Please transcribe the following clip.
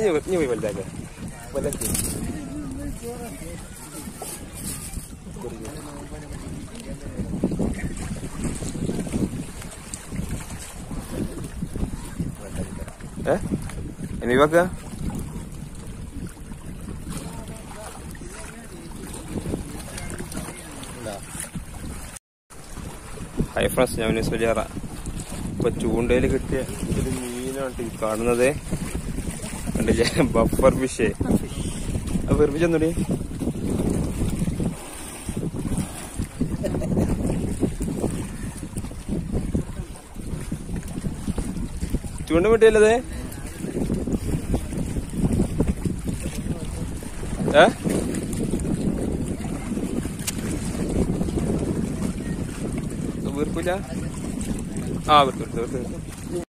ഇനി ഇനി പോയി വലുതാക്ക വലുതാക്കി ഏ ഇനി വെക്കുക ഹൈ ഫ്രണ്ട്സ് ഞാൻ ന്യൂസ് വലിയാറ ഇപ്പൊ ചൂണ്ടയിൽ കിട്ടിയ ഒരു മീനാണ് ഈ കാണുന്നത് കണ്ടില്ലേ ബഫർ ഫിഷ് അത് വെറുപ്പിച്ചെന്നൂടി ചൂണ്ട വിട്ടില്ലത് ഏ വീർപ്പില്ല ആ വീർപ്പ് വീർപ്പ് വീർപ്പ്